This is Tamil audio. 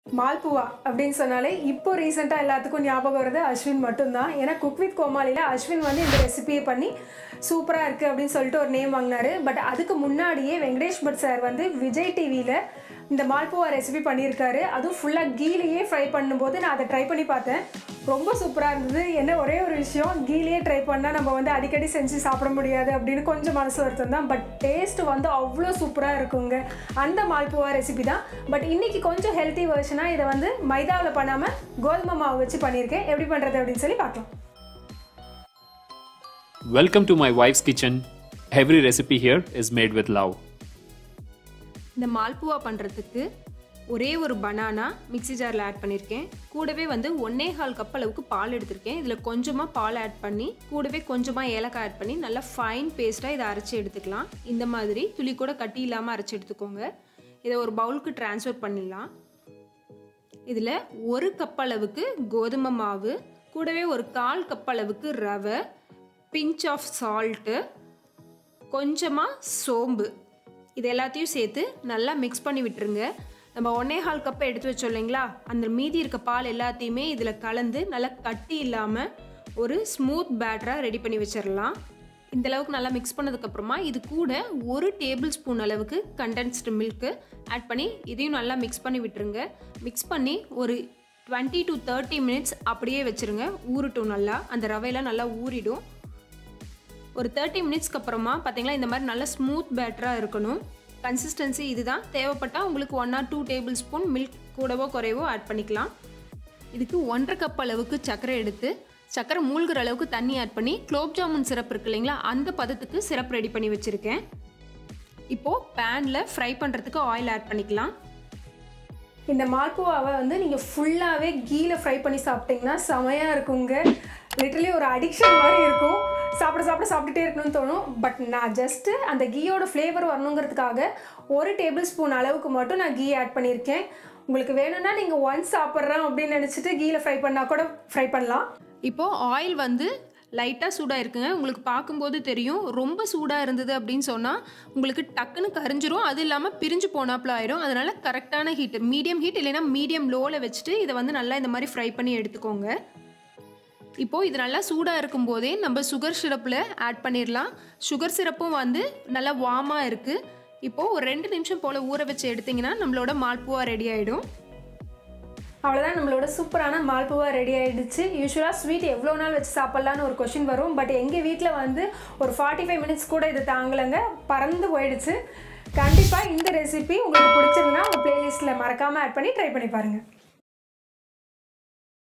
மால்புவா அப்படின்னு சொன்னாலே இப்போ ரீசெண்டாக எல்லாத்துக்கும் ஞாபகம் வருது அஸ்வின் மட்டும்தான் ஏன்னா குக் வித் கோமாளியில் அஸ்வின் வந்து இந்த ரெசிபியை பண்ணி சூப்பராக இருக்குது அப்படின்னு சொல்லிட்டு ஒரு நேம் வாங்கினாரு பட் அதுக்கு முன்னாடியே வெங்கடேஷ் பட் சார் வந்து விஜய் டிவியில் இந்த மால்புவா ரெசிபி பண்ணியிருக்காரு அதுவும் ஃபுல்லாக கீலையே ஃப்ரை பண்ணும்போது நான் அதை ட்ரை பண்ணி பார்த்தேன் ரொம்ப சூப்பராக இருந்தது என்ன ஒரே ஒரு விஷயம் கீலையே ட்ரை பண்ணால் நம்ம வந்து அடிக்கடி செஞ்சு சாப்பிட முடியாது அப்படின்னு கொஞ்சம் மனசு வருத்தம் தான் பட் டேஸ்ட் வந்து அவ்வளோ சூப்பராக இருக்குங்க அந்த மால்புவா ரெசிபி தான் பட் இன்னைக்கு கொஞ்சம் ஹெல்த்தி வெர்ஷனாக இதை வந்து மைதாவில் பண்ணாமல் கோதுமை மாவு வச்சு பண்ணியிருக்கேன் எப்படி பண்ணுறது அப்படின்னு சொல்லி பார்க்கலாம் Welcome to my wife's kitchen. Every recipe here is made with love. இந்த மால்புவா பண்ணுறதுக்கு ஒரே ஒரு பனானா மிக்ஸி ஜாரில் ஆட் பண்ணியிருக்கேன் கூடவே வந்து ஒன்னே கால் கப் அளவுக்கு பால் எடுத்திருக்கேன் இதில் கொஞ்சமாக பால் ஆட் பண்ணி கூடவே கொஞ்சமாக ஏலக்காய் ஆட் பண்ணி நல்லா ஃபைன் பேஸ்ட்டாக இதை அரைச்சி எடுத்துக்கலாம் இந்த மாதிரி துளி கூட கட்டி இல்லாமல் அரைச்சி எடுத்துக்கோங்க இதை ஒரு பவுலுக்கு ட்ரான்ஸ்ஃபர் பண்ணிடலாம் இதில் ஒரு கப் அளவுக்கு கோதுமை மாவு கூடவே ஒரு கால் கப் அளவுக்கு ரவை பிஞ்ச் ஆஃப் சால்ட்டு கொஞ்சமாக சோம்பு இது எல்லாத்தையும் சேர்த்து நல்லா மிக்ஸ் பண்ணி விட்டுருங்க நம்ம ஒன்னே கால் கப்பை எடுத்து வச்சோம் இல்லைங்களா அந்த மீதி இருக்க பால் எல்லாத்தையுமே இதில் கலந்து நல்லா கட்டி இல்லாமல் ஒரு ஸ்மூத் பேட்டராக ரெடி பண்ணி வச்சிடலாம் இந்த அளவுக்கு நல்லா மிக்ஸ் பண்ணதுக்கப்புறமா இது கூட ஒரு டேபிள் ஸ்பூன் அளவுக்கு கண்டென்ஸ்டு மில்க்கு ஆட் பண்ணி இதையும் நல்லா மிக்ஸ் பண்ணி விட்டுருங்க மிக்ஸ் பண்ணி ஒரு டுவெண்ட்டி டு தேர்ட்டி மினிட்ஸ் அப்படியே வச்சுருங்க ஊறட்டும் நல்லா அந்த ரவையெல்லாம் நல்லா ஊறிடும் ஒரு தேர்ட்டி மினிட்ஸ்க்கு அப்புறமா பார்த்தீங்களா இந்த மாதிரி நல்ல ஸ்மூத் பேட்டராக இருக்கணும் கன்சிஸ்டன்சி இதுதான் தேவைப்பட்டால் உங்களுக்கு one or two tablespoon milk கூடவோ குறைவோ ஆட் பண்ணிக்கலாம் இதுக்கு ஒன்றரை கப் அளவுக்கு சர்க்கரை எடுத்து சர்க்கரை மூழ்கிற அளவுக்கு தண்ணி ஆட் பண்ணி குலோப் ஜாமுன் சிரப் இருக்கு இல்லைங்களா அந்த பதத்துக்கு சிரப் ரெடி பண்ணி வச்சுருக்கேன் இப்போது பேனில் ஃப்ரை பண்ணுறதுக்கு ஆயில் ஆட் பண்ணிக்கலாம் இந்த மால்புவாவை வந்து நீங்கள் ஃபுல்லாகவே கீல ஃப்ரை பண்ணி சாப்பிட்டீங்கன்னா செமையாக இருக்குங்க லிட்டரலி ஒரு அடிக்ஷன் மாதிரி இருக்கும் சாப்பிட சாப்பிட சாப்பிட்டுட்டே இருக்கணும்னு தோணும் பட் நான் ஜஸ்ட்டு அந்த கீயோட ஃப்ளேவர் வரணுங்கிறதுக்காக ஒரு டேபிள் ஸ்பூன் அளவுக்கு மட்டும் நான் கீ ஆட் பண்ணியிருக்கேன் உங்களுக்கு வேணும்னா நீங்கள் ஒன்ஸ் சாப்பிட்றேன் அப்படின்னு நினச்சிட்டு கீல ஃப்ரை பண்ணால் கூட ஃப்ரை பண்ணலாம் இப்போது ஆயில் வந்து லைட்டாக சூடாக இருக்குங்க உங்களுக்கு பார்க்கும்போது தெரியும் ரொம்ப சூடாக இருந்தது அப்படின்னு சொன்னால் உங்களுக்கு டக்குன்னு கரிஞ்சிரும் அது இல்லாமல் பிரிஞ்சு போனாப்புல ஆயிரும் அதனால் கரெக்டான ஹீட் மீடியம் ஹீட் இல்லைன்னா மீடியம் லோவில் வச்சுட்டு இதை வந்து நல்லா இந்த மாதிரி ஃப்ரை பண்ணி எடுத்துக்கோங்க இப்போது இது நல்லா சூடாக இருக்கும்போதே நம்ம சுகர் சிரப்பில் ஆட் பண்ணிடலாம் சுகர் சிரப்பும் வந்து நல்லா வார்மாக இருக்குது இப்போது ஒரு ரெண்டு நிமிஷம் போல் ஊற வச்சு எடுத்திங்கன்னா நம்மளோட மால்புவா ரெடி ஆகிடும் அவ்வளோதான் நம்மளோட சூப்பரான மால்புவா ரெடி ஆகிடுச்சு யூஸ்வலாக ஸ்வீட் எவ்வளோ நாள் வச்சு சாப்பிட்லான்னு ஒரு கொஷின் வரும் பட் எங்கள் வீட்டில் வந்து ஒரு ஃபார்ட்டி ஃபைவ் மினிட்ஸ் கூட இது தாங்கலைங்க பறந்து போயிடுச்சு கண்டிப்பாக இந்த ரெசிபி உங்களுக்கு பிடிச்சிருந்தா உங்கள் ப்ளேலிஸ்ட்டில் மறக்காமல் ஆட் பண்ணி ட்ரை பண்ணி பாருங்கள்